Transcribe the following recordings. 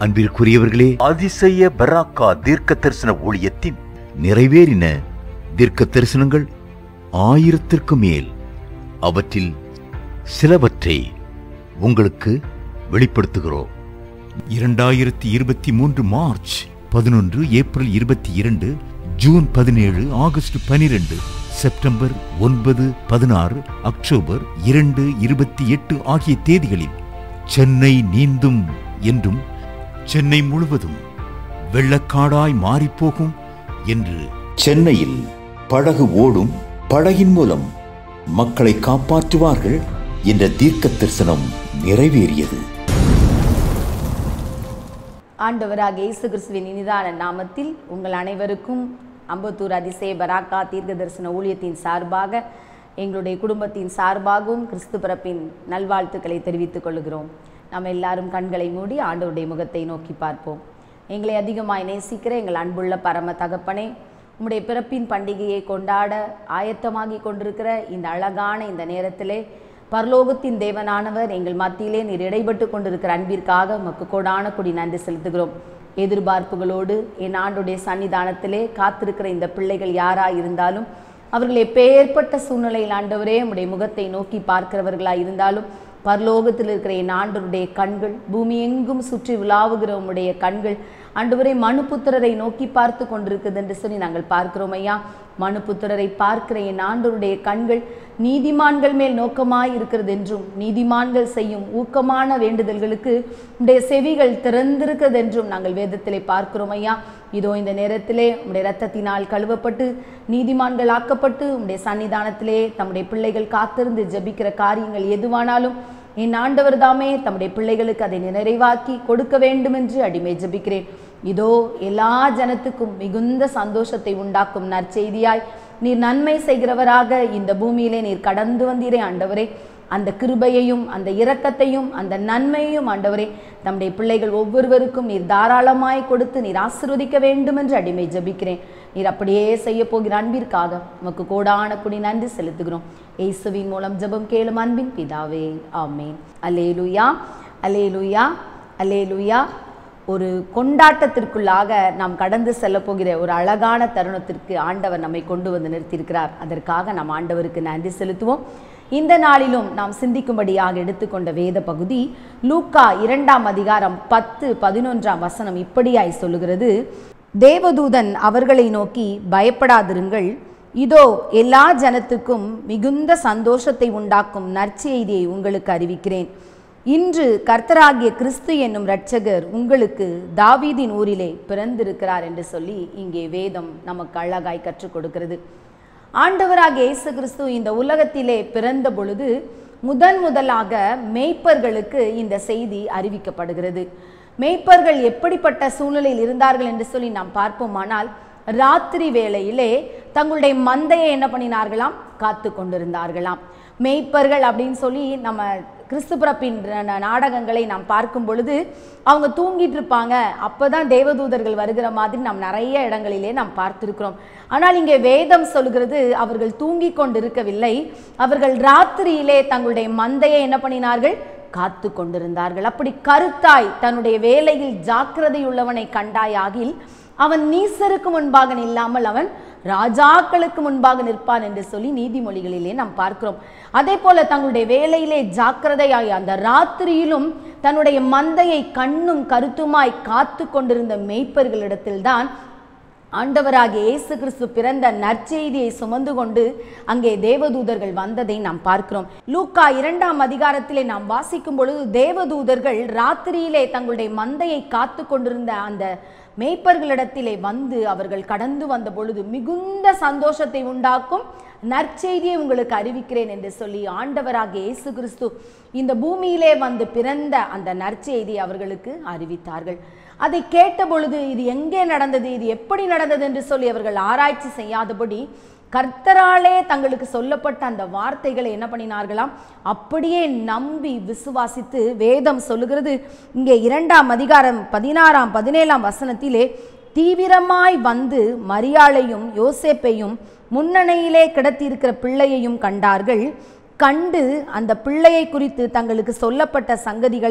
அன்பிற்குரியவர்களே அதிசய பராக்கா தீர்க்க தரிசன ஊழியத்தின் நிறைவேறின தீர்க்க தரிசனங்கள் ஆயிரத்திற்கும் மேல் அவற்றில் சிலவற்றை உங்களுக்கு வெளிப்படுத்துகிறோம் இரண்டாயிரத்தி இருபத்தி மூன்று மார்ச் பதினொன்று ஏப்ரல் இருபத்தி இரண்டு ஜூன் பதினேழு ஆகஸ்ட் பனிரெண்டு செப்டம்பர் ஒன்பது பதினாறு அக்டோபர் இரண்டு இருபத்தி எட்டு ஆகிய தேதிகளில் சென்னை நீந்தும் என்றும் சென்னை முழுவதும் வெள்ளக்காடாய் மாறிப்போகும் என்று சென்னையில் படகு ஓடும் படகின் மூலம் மக்களை காப்பாற்றுவார்கள் என்ற தீர்க்க தரிசனம் நிறைவேறியது ஆண்டவராக இயேசு கிறிஸ்துவின் இனிதான நாமத்தில் உங்கள் அனைவருக்கும் அம்பத்தூர் அதிசய பராக்கா தீர்க்க தரிசன ஊழியத்தின் சார்பாக எங்களுடைய குடும்பத்தின் சார்பாகவும் கிறிஸ்து பிறப்பின் நல்வாழ்த்துக்களை தெரிவித்துக் கொள்கிறோம் நாம் எல்லாரும் கண்களை மூடி ஆண்டவருடைய முகத்தை நோக்கி பார்ப்போம் எங்களை அதிகமாய் நேசிக்கிற எங்கள் அன்புள்ள பரம தகப்பனே உம்முடைய பிறப்பின் பண்டிகையை கொண்டாட ஆயத்தமாகி கொண்டிருக்கிற இந்த அழகான இந்த நேரத்திலே பரலோகத்தின் தேவனானவர் எங்கள் மத்தியிலே நீர் இடைப்பட்டு கொண்டிருக்கிற அன்பிற்காக உமக்கு கோடான கொடி நன்றி செலுத்துகிறோம் எதிர்பார்ப்புகளோடு என் ஆண்டுடைய சன்னிதானத்திலே காத்திருக்கிற இந்த பிள்ளைகள் யாராய் இருந்தாலும் அவர்கள் எப்பேற்பட்ட சூழ்நிலையில் ஆண்டவரே உம்முடைய முகத்தை நோக்கி பார்க்கிறவர்களாய் இருந்தாலும் பரலோகத்தில் இருக்கிற என் ஆண்டவருடைய கண்கள் பூமி எங்கும் சுற்றி விளாவுகிற உம்முடைய கண்கள் ஆண்டவரே மனுபுத்திரரை நோக்கி பார்த்து கொண்டிருக்குது என்று சொல்லி நாங்கள் பார்க்கிறோம் ஐயா மனுபுத்திரரை பார்க்கிற என் ஆண்டவருடைய கண்கள் நீதிமான்கள் மேல் நோக்கமாய் இருக்கிறது என்றும் நீதிமான்கள் செய்யும் ஊக்கமான வேண்டுதல்களுக்கு உடைய செவிகள் திறந்திருக்கிறது என்றும் நாங்கள் வேதத்திலே பார்க்கிறோம் ஐயா இதோ இந்த நேரத்திலே உடைய இரத்தத்தினால் கழுவப்பட்டு நீதிமான்கள் ஆக்கப்பட்டு உடைய சன்னிதானத்திலே தம்முடைய பிள்ளைகள் காத்திருந்து ஜெபிக்கிற காரியங்கள் எதுவானாலும் என் ஆண்டவர் தாமே தம்முடைய பிள்ளைகளுக்கு அதை நிறைவாக்கி கொடுக்க வேண்டும் என்று அடிமை ஜெபிக்கிறேன் இதோ எல்லா ஜனத்துக்கும் மிகுந்த சந்தோஷத்தை உண்டாக்கும் நற்செய்தியாய் நீர் நன்மை செய்கிறவராக இந்த பூமியிலே நீர் கடந்து வந்தீரே ஆண்டவரே அந்த கிருபையையும் அந்த இரக்கத்தையும் அந்த நன்மையையும் ஆண்டவரே தம்முடைய பிள்ளைகள் ஒவ்வொருவருக்கும் நீர் தாராளமாய் கொடுத்து நீர் ஆசிர்வதிக்க வேண்டும் என்று அடிமை ஜெபிக்கிறேன் நீர் அப்படியே செய்ய போகிற அன்பிற்காக உமக்கு கோடான குடி நன்றி செலுத்துகிறோம் இயேசுவின் மூலம் ஜெபம் கேளும் அன்பின் பிதாவே ஆமேன் அல்லேலுயா அல்லேலுயா அல்லேலுயா ஒரு கொண்டாட்டத்திற்குள்ளாக நாம் கடந்து செல்ல போகிற ஒரு அழகான தருணத்திற்கு ஆண்டவர் நம்மை கொண்டு வந்து நிறுத்தியிருக்கிறார் அதற்காக நாம் ஆண்டவருக்கு நன்றி செலுத்துவோம் இந்த நாளிலும் நாம் சிந்திக்கும்படியாக எடுத்துக்கொண்ட வேத பகுதி லூக்கா இரண்டாம் அதிகாரம் பத்து பதினொன்றாம் வசனம் இப்படியாய் சொல்லுகிறது தேவதூதன் அவர்களை நோக்கி பயப்படாதிருங்கள் இதோ எல்லா ஜனத்துக்கும் மிகுந்த சந்தோஷத்தை உண்டாக்கும் நற்செய்தியை உங்களுக்கு அறிவிக்கிறேன் இன்று கர்த்தராகிய கிறிஸ்து என்னும் இரட்சகர் உங்களுக்கு தாவீதின் ஊரிலே பிறந்திருக்கிறார் என்று சொல்லி இங்கே வேதம் நமக்கு அழகாய் கற்றுக் கொடுக்கிறது ஆண்டவராகிய இயேசு கிறிஸ்து இந்த உலகத்திலே பிறந்த பொழுது முதன் முதலாக மேய்ப்பர்களுக்கு இந்த செய்தி அறிவிக்கப்படுகிறது மேய்ப்பர்கள் எப்படிப்பட்ட சூழ்நிலையில் இருந்தார்கள் என்று சொல்லி நாம் பார்ப்போமானால் ராத்திரி வேளையிலே தங்களுடைய மந்தையை என்ன பண்ணினார்களாம் காத்து கொண்டிருந்தார்களாம் மேய்ப்பர்கள் அப்படின்னு சொல்லி நம்ம கிறிஸ்து பிறப்பின் ந- நாடகங்களை நாம் பார்க்கும் பொழுது அவங்க தூங்கிட்டு இருப்பாங்க அப்பதான் தேவதூதர்கள் வருகிற மாதிரி நாம் நிறைய இடங்களிலே நாம் பார்த்திருக்கிறோம் ஆனால் இங்கே வேதம் சொல்கிறது அவர்கள் தூங்கி கொண்டிருக்கவில்லை அவர்கள் ராத்திரியிலே தங்களுடைய மந்தையை என்ன பண்ணினார்கள் காத்து கொண்டிருந்தார்கள் அப்படி கருத்தாய் தன்னுடைய வேலையில் ஜாக்கிரதை உள்ளவனை கண்டாயாகில் அவன் நீசருக்கு முன்பாக நில்லாமல் அவன் ராஜாக்களுக்கு முன்பாக நிற்பான் என்று சொல்லி நீதிமொழிகளிலே நாம் பார்க்கிறோம் அதே போல தங்களுடைய வேலையிலே ஜாக்கிரதையாய் அந்த ராத்திரியிலும் தன்னுடைய மந்தையை கண்ணும் கருத்துமாய் காத்து கொண்டிருந்த மேய்ப்பர்களிடத்தில்தான் ஆண்டவராகிய இயேசு கிறிஸ்து பிறந்த நற்செய்தியை சுமந்து கொண்டு அங்கே தேவதூதர்கள் வந்ததை நாம் பார்க்கிறோம் லூக்கா இரண்டாம் அதிகாரத்திலே நாம் வாசிக்கும் பொழுது தேவதூதர்கள் ராத்திரியிலே தங்களுடைய மந்தையை காத்து கொண்டிருந்த அந்த மேய்ப்பர்களிடத்திலே வந்து அவர்கள் கடந்து வந்த பொழுது மிகுந்த சந்தோஷத்தை உண்டாக்கும் நற்செய்தியை உங்களுக்கு அறிவிக்கிறேன் என்று சொல்லி ஆண்டவராகிய இயேசு கிறிஸ்து இந்த பூமியிலே வந்து பிறந்த அந்த நற்செய்தியை அவர்களுக்கு அறிவித்தார்கள் அதை கேட்ட பொழுது இது எங்கே நடந்தது இது எப்படி நடந்தது என்று சொல்லி அவர்கள் ஆராய்ச்சி செய்யாதபடி கர்த்தராலே தங்களுக்கு சொல்லப்பட்ட அந்த வார்த்தைகளை என்ன பண்ணினார்களாம் அப்படியே நம்பி விசுவாசித்து வேதம் சொல்லுகிறது இங்கே இரண்டாம் அதிகாரம் பதினாறாம் பதினேழாம் வசனத்திலே தீவிரமாய் வந்து மரியாளையும் யோசேப்பையும் முன்னணையிலே கிடத்தியிருக்கிற பிள்ளையையும் கண்டார்கள் கண்டு அந்த பிள்ளையை குறித்து தங்களுக்கு சொல்லப்பட்ட சங்கதிகளை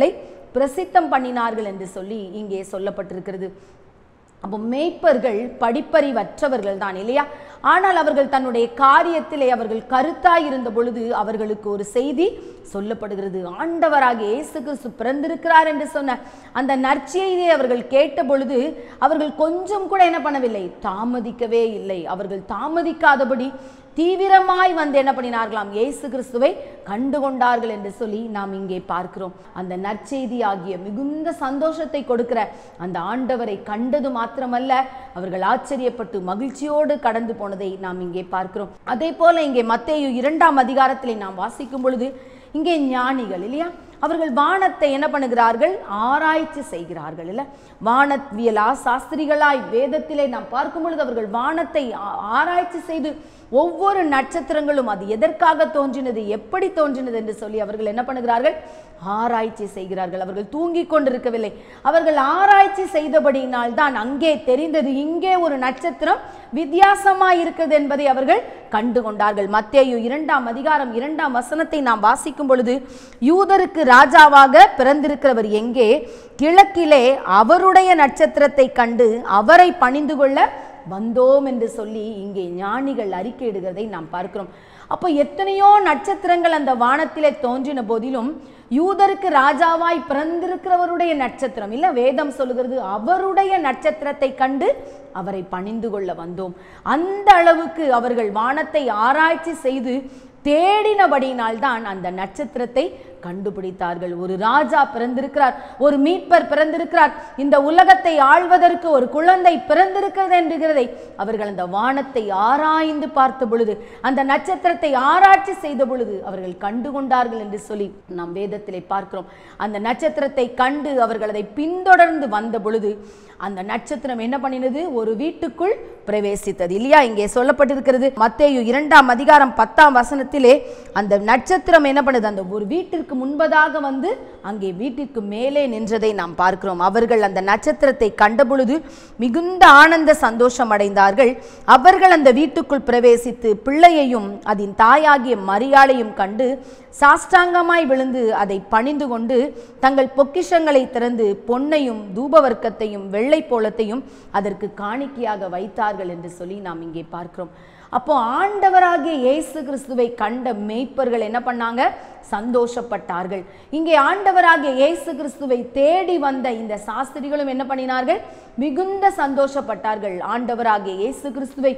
பிரசித்தம் பண்ணினார்கள் என்று சொல்லி இங்கே சொல்லப்பட்டிருக்கிறது அப்போ மேய்ப்பர்கள் படிப்பறிவற்றவர்கள் தான் இல்லையா ஆனால் அவர்கள் தன்னுடைய காரியத்திலே அவர்கள் கருத்தாய் இருந்த பொழுது அவர்களுக்கு ஒரு செய்தி சொல்லப்படுகிறது ஆண்டவராகிய இயேசு கிறிஸ்து பிறந்திருக்கிறார் என்று சொன்ன அந்த நற்செய்தியை அவர்கள் கேட்ட பொழுது அவர்கள் கொஞ்சம் கூட என்ன பண்ணவில்லை தாமதிக்கவே இல்லை அவர்கள் தாமதிக்காதபடி தீவிரமாய் வந்து என்ன பண்ணினார்களாம் இயேசு கிறிஸ்துவை கண்டு கொண்டார்கள் என்று சொல்லி நாம் இங்கே பார்க்கிறோம் அந்த நற்செய்தி ஆகிய மிகுந்த சந்தோஷத்தை கொடுக்கிற அந்த ஆண்டவரை கண்டது மாத்திரமல்ல அவர்கள் ஆச்சரியப்பட்டு மகிழ்ச்சியோடு கடந்து போனதை நாம் இங்கே பார்க்கிறோம் அதே போல இங்கே மத்தேயு இரண்டாம் அதிகாரத்திலே நாம் வாசிக்கும் பொழுது இங்கே ஞானிகள் இல்லையா அவர்கள் வானத்தை என்ன பண்ணுகிறார்கள் ஆராய்ச்சி செய்கிறார்கள் இல்ல வானவியலா சாஸ்திரிகளாய் வேதத்திலே நாம் பார்க்கும் பொழுது அவர்கள் வானத்தை ஆ- ஆராய்ச்சி செய்து ஒவ்வொரு நட்சத்திரங்களும் அது எதற்காக தோன்றினது எப்படி தோன்றினது என்று சொல்லி அவர்கள் என்ன பண்ணுகிறார்கள் ஆராய்ச்சி செய்கிறார்கள் அவர்கள் தூங்கிக் கொண்டிருக்கவில்லை அவர்கள் ஆராய்ச்சி செய்தபடியினால் தான் அங்கே தெரிந்தது இங்கே ஒரு நட்சத்திரம் வித்தியாசமாய் இருக்கிறது என்பதை அவர்கள் கண்டு கொண்டார்கள் மத்தேயு இரண்டாம் அதிகாரம் இரண்டாம் வசனத்தை நாம் வாசிக்கும் பொழுது யூதருக்கு ராஜாவாக பிறந்திருக்கிறவர் எங்கே கிழக்கிலே அவருடைய நட்சத்திரத்தை கண்டு அவரை பணிந்து கொள்ள வந்தோம் என்று சொல்லி இங்கே ஞானிகள் அறிக்கையிடுகிறதை நாம் பார்க்கிறோம் அப்போ எத்தனையோ நட்சத்திரங்கள் அந்த வானத்திலே தோன்றின போதிலும் யூதருக்கு ராஜாவாய் பிறந்திருக்கிறவருடைய நட்சத்திரம் இல்ல வேதம் சொல்லுகிறது அவருடைய நட்சத்திரத்தை கண்டு அவரை பணிந்து கொள்ள வந்தோம் அந்த அளவுக்கு அவர்கள் வானத்தை ஆராய்ச்சி செய்து தேடினபடியினால்தான் அந்த நட்சத்திரத்தை கண்டுபிடித்தார்கள் ஒரு ராஜா பிறந்திருக்கிறார் ஒரு மீட்பர் பிறந்திருக்கிறார் இந்த உலகத்தை ஆள்வதற்கு ஒரு குழந்தை பிறந்திருக்கிறது என்கிறதை அவர்கள் அந்த வானத்தை ஆராய்ந்து பார்த்த பொழுது அந்த நட்சத்திரத்தை ஆராய்ச்சி செய்த பொழுது அவர்கள் கண்டு கொண்டார்கள் என்று சொல்லி நாம் வேதத்திலே பார்க்கிறோம் அந்த நட்சத்திரத்தை கண்டு அவர்கள் அதை பின்தொடர்ந்து வந்த பொழுது அந்த நட்சத்திரம் என்ன பண்ணினது ஒரு வீட்டுக்குள் பிரவேசித்தது இல்லையா இங்கே சொல்லப்பட்டிருக்கிறது மத்தேயு இரண்டாம் அதிகாரம் பத்தாம் வசனத்திலே அந்த நட்சத்திரம் என்ன பண்ணுது அந்த ஒரு வீட்டிற்கு முன்பதாக வந்து அங்கே வீட்டிற்கு மேலே நின்றதை நாம் பார்க்கிறோம் அவர்கள் அந்த நட்சத்திரத்தை கண்டபொழுது மிகுந்த ஆனந்த சந்தோஷம் அடைந்தார்கள் அவர்கள் அந்த வீட்டுக்குள் பிரவேசித்து பிள்ளையையும் அதன் தாயாகிய மரியாளையும் கண்டு சாஷ்டாங்கமாய் விழுந்து அதை பணிந்து கொண்டு தங்கள் பொக்கிஷங்களை திறந்து பொன்னையும் தூபவர்க்கத்தையும் வெள்ளை போலத்தையும் அதற்கு காணிக்கையாக வைத்தார்கள் என்று சொல்லி நாம் இங்கே பார்க்கிறோம் அப்போ ஆண்டவராகிய இயேசு கிறிஸ்துவை கண்ட மேய்ப்பர்கள் என்ன பண்ணாங்க சந்தோஷப்பட்டார்கள் இங்கே ஆண்டவராகிய இயேசு கிறிஸ்துவை தேடி வந்த இந்த சாஸ்திரிகளும் என்ன பண்ணினார்கள் மிகுந்த சந்தோஷப்பட்டார்கள் ஆண்டவராகிய இயேசு கிறிஸ்துவை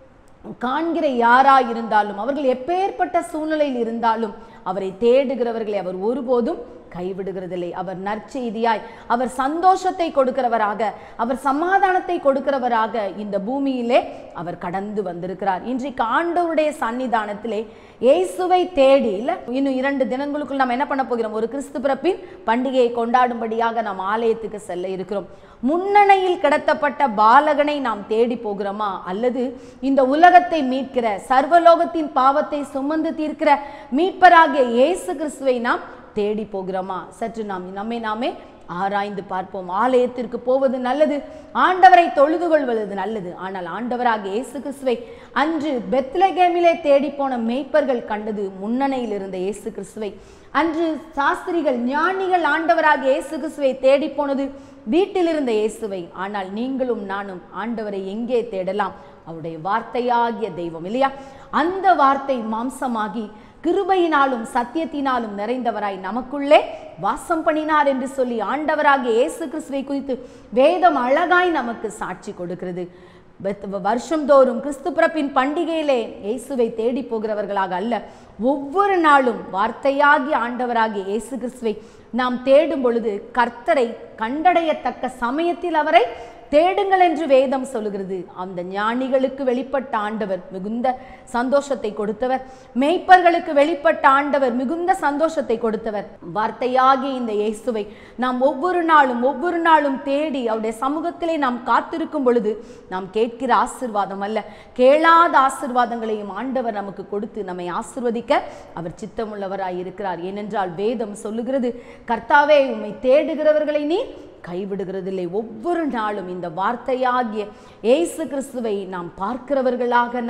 காண்கிற யாரா இருந்தாலும் அவர்கள் எப்பேற்பட்ட சூழ்நிலையில் இருந்தாலும் அவரை தேடுகிறவர்களை அவர் ஒருபோதும் கைவிடுகிறதில்லை அவர் நற்செய்தியாய் அவர் சந்தோஷத்தை கொடுக்கிறவராக அவர் சமாதானத்தை கொடுக்கிறவராக இந்த பூமியிலே அவர் கடந்து வந்திருக்கிறார் இன்றைக்கு ஆண்டவருடைய சன்னிதானத்திலே இயேசுவை தேடி இல்ல இன்னும் இரண்டு தினங்களுக்குள் நாம் என்ன பண்ண போகிறோம் ஒரு கிறிஸ்து பிறப்பின் பண்டிகையை கொண்டாடும்படியாக நாம் ஆலயத்துக்கு செல்ல இருக்கிறோம் முன்னணையில் கிடத்தப்பட்ட பாலகனை நாம் தேடி போகிறோமா அல்லது இந்த உலகத்தை மீட்கிற சர்வலோகத்தின் பாவத்தை சுமந்து தீர்க்கிற மீட்பராகிய இயேசு கிறிஸ்துவை நாம் தேடி போகிறோமா சற்று நாம் நம்மை நாமே ஆராய்ந்து பார்ப்போம் ஆலயத்திற்கு போவது நல்லது ஆண்டவரை தொழுது கொள்வது நல்லது ஆனால் ஆண்டவராகிய இயேசு கிறிஸ்துவை அன்று பெத்லகேமிலே தேடி போன மேய்ப்பர்கள் கண்டது முன்னணையில் இருந்த இயேசு கிறிஸ்துவை அன்று சாஸ்திரிகள் ஞானிகள் ஆண்டவராகிய இயேசு கிறிஸ்துவை தேடி போனது வீட்டில் இருந்த இயேசுவை ஆனால் நீங்களும் நானும் ஆண்டவரை எங்கே தேடலாம் அவருடைய வார்த்தையாகிய தெய்வம் இல்லையா அந்த வார்த்தை மாம்சமாகி கிருபையினாலும் சத்தியத்தினாலும் நிறைந்தவராய் நமக்குள்ளே வாசம் பண்ணினார் என்று சொல்லி ஆண்டவராகிய இயேசு கிறிஸ்துவை குறித்து வேதம் அழகாய் நமக்கு சாட்சி கொடுக்கிறது வெத்- வருஷம்தோறும் கிறிஸ்து பிறப்பின் பண்டிகையிலே இயேசுவை தேடி போகிறவர்களாக அல்ல ஒவ்வொரு நாளும் வார்த்தையாகி ஆண்டவராகிய இயேசு கிறிஸ்துவை நாம் தேடும் பொழுது கர்த்தரை கண்டடையத்தக்க சமயத்தில் அவரை தேடுங்கள் என்று வேதம் சொல்லுகிறது அந்த ஞானிகளுக்கு வெளிப்பட்ட ஆண்டவர் மிகுந்த சந்தோஷத்தை கொடுத்தவர் மேய்ப்பர்களுக்கு வெளிப்பட்ட ஆண்டவர் மிகுந்த சந்தோஷத்தை கொடுத்தவர் வார்த்தையாகிய இந்த இயேசுவை நாம் ஒவ்வொரு நாளும் ஒவ்வொரு நாளும் தேடி அவருடைய சமூகத்திலே நாம் காத்திருக்கும் பொழுது நாம் கேட்கிற ஆசிர்வாதம் அல்ல கேளாத ஆசிர்வாதங்களையும் ஆண்டவர் நமக்கு கொடுத்து நம்மை ஆசிர்வதிக்க அவர் சித்தமுள்ளவராய் இருக்கிறார் ஏனென்றால் வேதம் சொல்லுகிறது கர்த்தாவே உம்மை தேடுகிறவர்களை நீ கைவிடுகிறதில்லை ஒவ்வொரு நாளும் இந்த வார்த்தையாகிய இயேசு கிறிஸ்துவை நாம் பார்க்கிறவர்களாக நாம்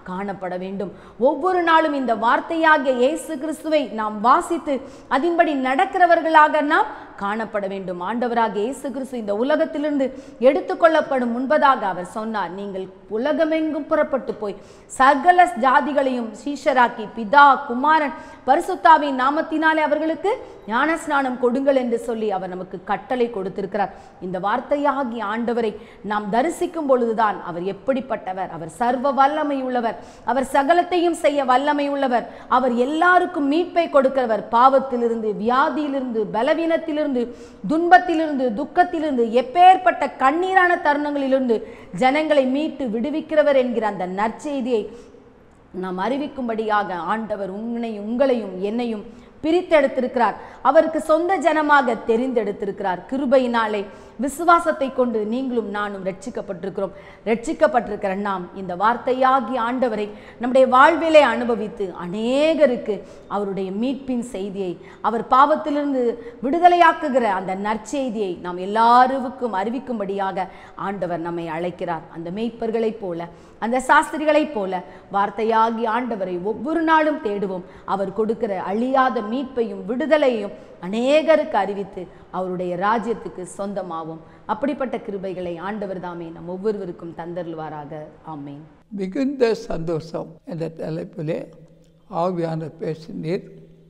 காணப்பட வேண்டும் ஒவ்வொரு நாளும் இந்த வார்த்தையாகிய இயேசு கிறிஸ்துவை நாம் வாசித்து அதன்படி நடக்கிறவர்களாக நாம் காணப்பட வேண்டும் ஆண்டவராக இயேசு கிறிஸ்து இந்த உலகத்திலிருந்து எடுத்துக்கொள்ளப்படும் முன்பதாக அவர் சொன்னார் நீங்கள் உலகமெங்கும் புறப்பட்டு போய் சகல ஜாதிகளையும் சீஷராக்கி பிதா குமாரன் பரிசுத்தாவின் நாமத்தினாலே அவர்களுக்கு ஞானஸ்நானம் கொடுங்கள் என்று சொல்லி அவர் நமக்கு கட்டளை கொடுத்திருக்கிறார் இந்த வார்த்தையாகி ஆண்டவரை நாம் தரிசிக்கும் பொழுதுதான் அவர் எப்படிப்பட்டவர் அவர் சர்வ வல்லமை உள்ளவர் அவர் சகலத்தையும் செய்ய வல்லமை உள்ளவர் அவர் எல்லாருக்கும் மீட்பை கொடுக்கிறவர் பாவத்திலிருந்து வியாதியிலிருந்து பலவீனத்திலிருந்து துன்பத்திலிருந்து துக்கத்திலிருந்து எப்பேற்பட்ட கண்ணீரான தருணங்களிலிருந்து ஜனங்களை மீட்டு விடுவிக்கிறவர் என்கிற அந்த நற்செய்தியை நாம் அறிவிக்கும்படியாக ஆண்டவர் உன்னையும் உங்களையும் என்னையும் பிரித்தெடுத்திருக்கிறார் அவருக்கு சொந்த ஜனமாக தெரிந்தெடுத்திருக்கிறார் கிருபையினாலே விசுவாசத்தை கொண்டு நீங்களும் நானும் ரட்சிக்கப்பட்டிருக்கிறோம் ரட்சிக்கப்பட்டிருக்கிற நாம் இந்த வார்த்தையாகி ஆண்டவரை நம்முடைய வாழ்விலே அனுபவித்து அநேகருக்கு அவருடைய மீட்பின் செய்தியை அவர் பாவத்திலிருந்து விடுதலையாக்குகிற அந்த நற்செய்தியை நாம் எல்லாருக்கும் அறிவிக்கும்படியாக ஆண்டவர் நம்மை அழைக்கிறார் அந்த மெய்ப்பர்களைப் போல அந்த சாஸ்திரிகளைப் போல வார்த்தையாகி ஆண்டவரை ஒவ்வொரு நாளும் தேடுவோம் அவர் கொடுக்கிற அழியாத மீட்பையும் விடுதலையும் அநேகருக்கு அறிவித்து அவருடைய ராஜ்யத்துக்கு சொந்தமாவோம் அப்படிப்பட்ட கிருபைகளை ஆண்டவர் தாமே நம் ஒவ்வொருவருக்கும் தந்தருள்வாராக ஆமேன் மிகுந்த சந்தோஷம் என்ற தலைப்பிலே ஆவியான பேசினீர்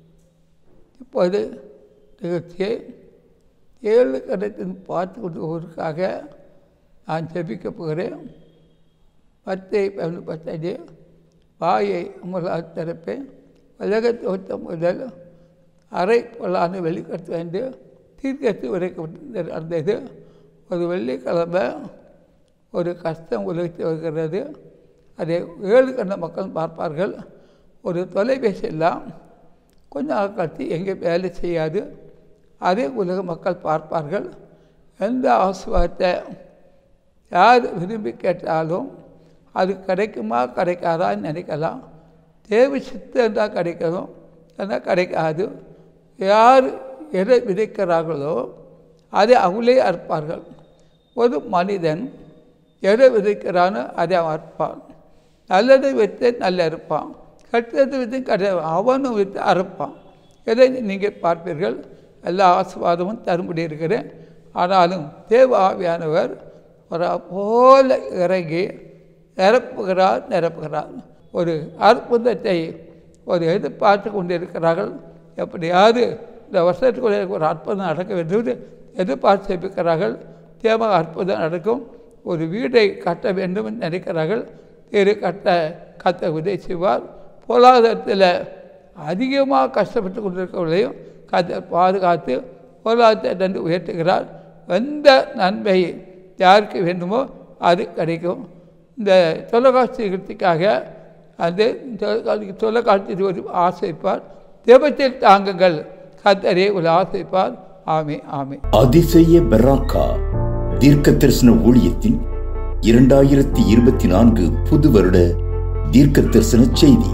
இப்போது நிகழ்ச்சியை ஏழு கணத்தின் பார்த்து கொண்டுவதற்காக நான் ஜெபிக்க போகிறேன் பத்தை பத்தஞ்சு வாயை முதலாக திறப்பேன் உலக தோட்டம் முதல் அரை பொல்லான வெளிக்கட்டு வந்து தீர்க்கத்து உரைக்கப்பட்டு நடந்தது ஒரு வெள்ளிக்கிழமை ஒரு கஷ்டம் உலகத்து வருகிறது அதை ஏழு கண்ட மக்கள் பார்ப்பார்கள் ஒரு தொலைபேசி எல்லாம் கொஞ்ச நாள் கழித்து எங்கே வேலை செய்யாது அதே உலக மக்கள் பார்ப்பார்கள் எந்த ஆசுவாதத்தை யார் விரும்பி கேட்டாலும் அது கிடைக்குமா கிடைக்காதான்னு நினைக்கலாம் தேவை சித்தம் தான் கிடைக்கணும் ஏன்னா கிடைக்காது யார் எதை விதைக்கிறார்களோ அதை அவங்களே அறுப்பார்கள் ஒரு மனிதன் எதை விதைக்கிறானோ அதை அவன் அறுப்பான் நல்லதை வித்து நல்ல இருப்பான் கெட்டது வித்து கெட்ட அவனும் வித்து அறுப்பான் எதை நீங்கள் பார்ப்பீர்கள் எல்லா ஆசிர்வாதமும் தரும்படி இருக்கிறேன் ஆனாலும் தேவ ஆவியானவர் ஒரு போல இறங்கி நிரப்புகிறார் நிரப்புகிறார் ஒரு அற்புதத்தை ஒரு எதிர்பார்த்து கொண்டிருக்கிறார்கள் எப்படியாவது இந்த வருஷத்துக்குள்ளே ஒரு அற்புதம் நடக்க வேண்டும் எதிர்பார்த்து ஜெபிக்கிறார்கள் தேவ அற்புதம் நடக்கும் ஒரு வீடை கட்ட வேண்டும் என்று நினைக்கிறார்கள் வீடு கட்ட கத்த உதவி செய்வார் பொருளாதாரத்தில் அதிகமாக கஷ்டப்பட்டு கொண்டிருக்கவர்களையும் கத்த பாதுகாத்து பொருளாதாரத்தை நன்று உயர்த்துகிறார் எந்த நன்மை யாருக்கு வேண்டுமோ அது கிடைக்கும் இந்த தொலைக்காட்சி நிகழ்ச்சிக்காக அந்த தொலைக்காட்சி தொலைக்காட்சி ஒரு ஆசைப்பார் தேவத்தில் தாங்குங்கள் கத்தரே ஒரு ஆசைப்பார் ஆமே ஆமே அதிசய பெராக்கா தீர்க்க தரிசன ஊழியத்தின் இரண்டாயிரத்தி இருபத்தி நான்கு புது வருட தீர்க்க தரிசன செய்தி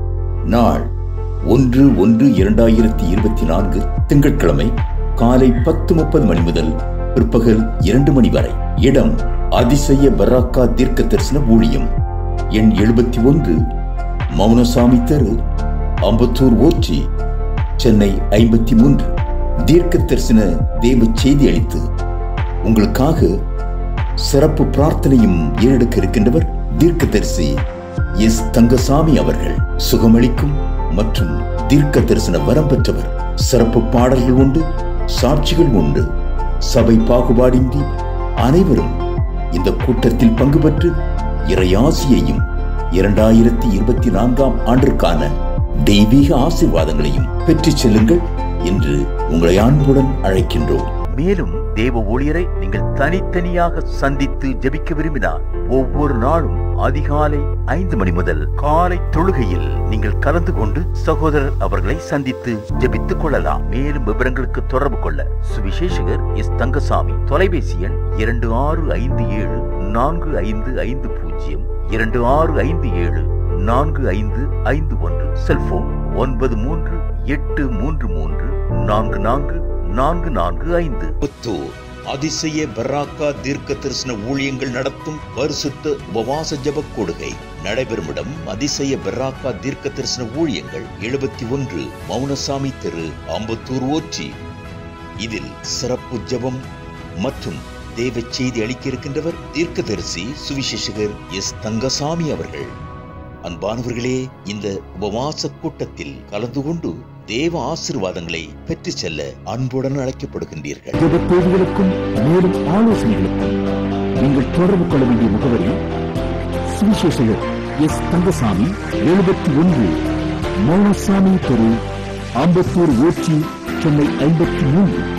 நாள் ஒன்று ஒன்று இரண்டாயிரத்தி இருபத்தி நான்கு திங்கட்கிழமை காலை பத்து முப்பது மணி முதல் பிற்பகல் இரண்டு மணி வரை இடம் அதிசய பராக்கா தீர்க்க தரிசன ஊழியம் எண் எழுபத்தி ஒன்று மௌனசாமி தெரு அம்பத்தூர் ஓச்சி சென்னை ஐம்பத்தி மூன்று தீர்க்க தரிசன தேவ செய்தி அளித்து உங்களுக்காக சிறப்பு பிரார்த்தனையும் ஏறெடுக்க இருக்கின்றவர் தீர்க்க தரிசி எஸ் தங்கசாமி அவர்கள் சுகமளிக்கும் மற்றும் தீர்க்க தரிசன வரம் பெற்றவர் சிறப்பு பாடல்கள் உண்டு சாட்சிகள் உண்டு சபை பாகுபாடின்றி அனைவரும் இந்த கூட்டத்தில் பங்கு பெற்று இறையாசியையும் இரண்டாயிரத்தி இருபத்தி நான்காம் ஆண்டிற்கான தெய்வீக ஆசீர்வாதங்களையும் பெற்றுச் செல்லுங்கள் என்று உங்களை அன்புடன் அழைக்கின்றோம் மேலும் தேவ ஊழியரை நீங்கள் தனித்தனியாக சந்தித்து ஜெபிக்க விரும்பினால் ஒவ்வொரு நாளும் அதிகாலை ஐந்து மணி முதல் காலை தொழுகையில் நீங்கள் கலந்து கொண்டு சகோதரர் அவர்களை சந்தித்து ஜெபித்துக் கொள்ளலாம் மேலும் விவரங்களுக்கு தொடர்பு கொள்ள சுவிசேஷகர் எஸ் தங்கசாமி தொலைபேசி எண் இரண்டு ஆறு ஐந்து ஏழு நான்கு ஐந்து ஐந்து பூஜ்ஜியம் இரண்டு ஆறு ஐந்து ஏழு நான்கு ஐந்து ஐந்து ஒன்று செல்போன் ஒன்பது மூன்று எட்டு மூன்று மூன்று நான்கு நான்கு நான்கு நான்கு ஐந்து புத்தூர் அதிசய பராக்கா தீர்க்க தரிசன ஊழியங்கள் நடத்தும் பரிசுத்த உபவாச ஜப கொடுகை நடைபெறும் இடம் அதிசய பெராக்கா தீர்க்க தரிசன ஊழியங்கள் எழுபத்தி ஒன்று மௌனசாமி தெரு ஆம்பத்தூர் ஓச்சி இதில் சிறப்பு ஜெபம் மற்றும் தேவ செய்தி அளிக்க இருக்கின்றவர் தீர்க்கதரிசி சுவிசேஷகர் எஸ் தங்கசாமி அவர்கள் அன்பானவர்களே இந்த உபவாச கூட்டத்தில் கலந்து கொண்டு தேவ ஆசீர்வாதங்களை பெற்று செல்ல அன்புடன் அழைக்கப்படுகின்றீர்கள் ஜெப தேதிகளுக்கும் மேலும் ஆலோசனைகளுக்கும் நீங்கள் தொடர்பு கொள்ள வேண்டிய முகவரி சுவிசேஷகர் எஸ் தங்கசாமி எழுபத்தி ஒன்று மௌனசாமி தெரு ஆம்பத்தூர் ஊர்ச்சி சென்னை ஐம்பத்தி மூன்று